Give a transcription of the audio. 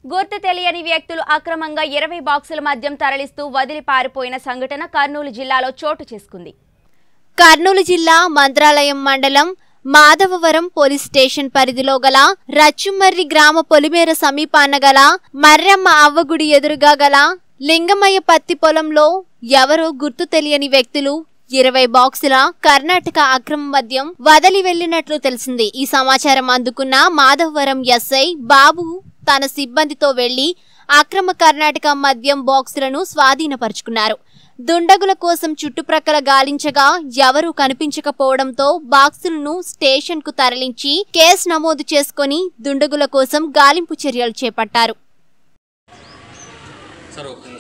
గుర్తు తెలియని వ్యక్తులు అక్రమంగా ఇరవై బాక్సుల మద్యం తరలిస్తూ వదిలి పారిపోయిన సంఘటన కర్నూలు జిల్లాలో చోటు చేసుకుంది కర్నూలు జిల్లా మంత్రాలయం మండలం మాధవవరం పోలీస్ స్టేషన్ పరిధిలో గల రచ్చుమర్రి గ్రామ పొలిమేర సమీపాన గల మర్రమ్మ అవ్వగుడి ఎదురుగా గల లింగమయ్య పత్తి పొలంలో ఎవరో గుర్తు తెలియని వ్యక్తులు ఇరవై బాక్సుల కర్ణాటక అక్రమ మద్యం వదిలి వెళ్లినట్లు తెలిసింది ఈ సమాచారం అందుకున్న మాధవవరం ఎస్ఐ బాబు తన సిబ్బందితో వెళ్లి అక్రమ కర్ణాటక మద్యం బాక్సులను స్వాధీనపరుచుకున్నారు దుండగుల కోసం చుట్టుప్రక్కల గాలించగా ఎవరూ కనిపించకపోవడంతో బాక్సులను స్టేషన్ కు తరలించి కేసు నమోదు చేసుకుని దుండగుల కోసం గాలింపు చర్యలు చేపట్టారు సార్ ఒక